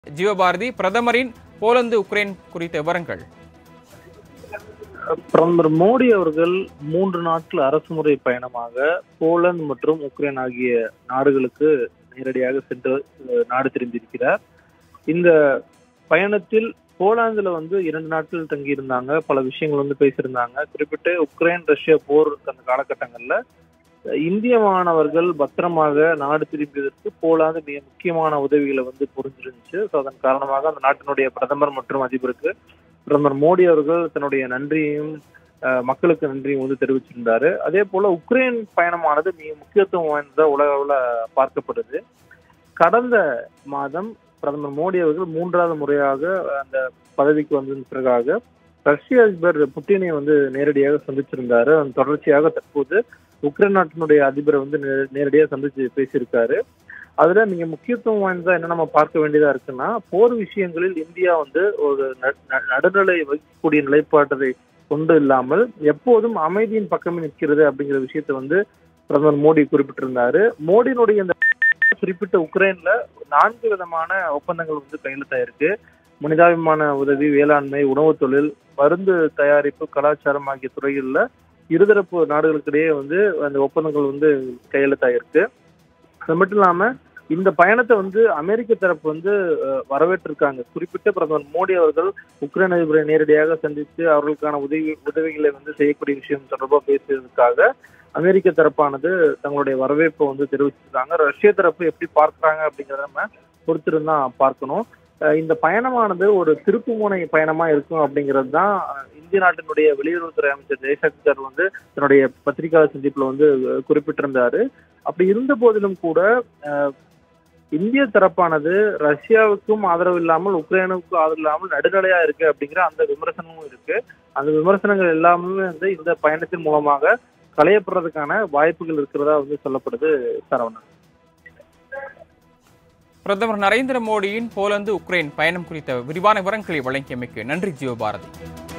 ஜீவபாரதி பிரதமரின் Poland Ukraine குறித்த விவரங்கள் பிரதமர் மோடி அவர்கள் மூன்று நாட்கள் அரசுமுறை பயணமாக போலந்து மற்றும் உக்ரைன் ஆகிய நாடுகளுக்கு நேரடியாக சென்று அஹ், நாடு திரும்பியிருக்கிறார் இந்த பயணத்தில் போலாந்துல வந்து இரண்டு நாட்கள் தங்கியிருந்தாங்க பல விஷயங்கள் வந்து பேசியிருந்தாங்க குறிப்பிட்டு உக்ரைன் ரஷ்யா போர் அந்த காலகட்டங்கள்ல அஹ், இந்திய மாணவர்கள் பத்திரமாக நாடு திரும்பியதற்கு போலாந்து மிக முக்கியமான உதவிகளை வந்து புரிஞ்சிருந்துச்சு ஸோ அதன் காரணமாக அந்த நாட்டினுடைய பிரதமர் மற்றும் அதிபருக்கு பிரதமர் மோடி அவர்கள் தன்னுடைய நன்றியையும் அஹ், மக்களுக்கு நன்றியும் வந்து தெரிவிச்சிருந்தாரு அதே போல உக்ரைன் பயணமானது மிக முக்கியத்துவம் வாய்ந்த உலக அளவுல பார்க்கப்படுது கடந்த மாதம் பிரதமர் மோடி அவர்கள் மூன்றாவது முறையாக அந்த பதவிக்கு வந்ததன் பிறகாக ரஷ்ய அதிபர் புட்டினை வந்து நேரடியாக சந்திச்சிருந்தாரு அதன் தொடர்ச்சியாக தற்போது உக்ரைன் நாட்டினுடைய அதிபரை வந்து நே- நேரடியாக சந்திச்சு பேசியிருக்காரு அதுல மிக முக்கியத்துவம் வாய்ந்ததா என்ன நம்ம பார்க்க வேண்டியதா இருக்குன்னா போர் விஷயங்களில் இந்தியா வந்து ஒரு ந- ந- நடுநிலை வைக்கக்கூடிய நிலைப்பாட்டை கொண்டு இல்லாமல் எப்போதும் அமைதியின் பக்கமே நிற்கிறது அப்படிங்கிற விஷயத்தை வந்து பிரதமர் மோடி குறிப்பிட்டிருந்தாரு மோடியினுடைய இந்த குறிப்பிட்ட உக்ரைன்ல நான்கு விதமான ஒப்பந்தங்கள் வந்து கையெழுத்தாயிருக்கு மனிதாபிமான உதவி வேளாண்மை உணவுத் தொழில் மருந்து தயாரிப்பு கலாச்சாரம் ஆகிய துறைகள்ல இருதரப்பு நாடுகளுக்கிடையே வந்து அந்த ஒப்பந்தங்கள் வந்து கையெழுத்தாயிருக்கு அது மட்டும் இல்லாம இந்த பயணத்தை வந்து அமெரிக்க தரப்பு வந்து அஹ், வரவேற்றிருக்காங்க குறிப்பிட்ட பிரதமர் மோடி அவர்கள் உக்ரைன் அதிபரை நேரடியாக சந்தித்து அவர்களுக்கான உதவி உதவிகளை வந்து செய்யக்கூடிய விஷயம் தொடர்பாக பேசியதற்காக அமெரிக்க தரப்பானது தங்களுடைய வரவேற்பை வந்து தெரிவிச்சிருக்காங்க ரஷ்ய தரப்பு எப்படி பார்க்கறாங்க அப்படிங்கிறத நம்ம பொறுத்திருந்தா பார்க்கணும் அஹ், இந்த பயணமானது ஒரு திருப்புமுனை பயணமா இருக்கும் அப்படிங்கிறது தான் அஹ், இந்திய நாட்டினுடைய வெளியுறவுத்துறை அமைச்சர் ஜெய்சங்கர் வந்து தன்னுடைய பத்திரிகையாளர் சந்திப்புல வந்து அஹ், குறிப்பிட்டிருந்தாரு அப்படி இருந்த போதிலும் கூட அஹ், இந்திய தரப்பானது ரஷ்யாவுக்கும் ஆதரவு இல்லாமல் உக்ரைனுக்கும் ஆதரவு இல்லாமல் நடுநிலையா இருக்கு அப்படிங்கிற அந்த விமர்சனமும் இருக்கு அந்த விமர்சனங்கள் எல்லாமே வந்து இந்த பயணத்தின் மூலமாக களையப்படுறதுக்கான வாய்ப்புகள் இருக்கிறதா வந்து சொல்லப்படுது சரவணன் பிரதமர் நரேந்திர மோடியின் போலந்து உக்ரைன் பயணம் குறித்த விரிவான விவரங்களை வழங்கியமைக்கு நன்றி ஜீவபாரதி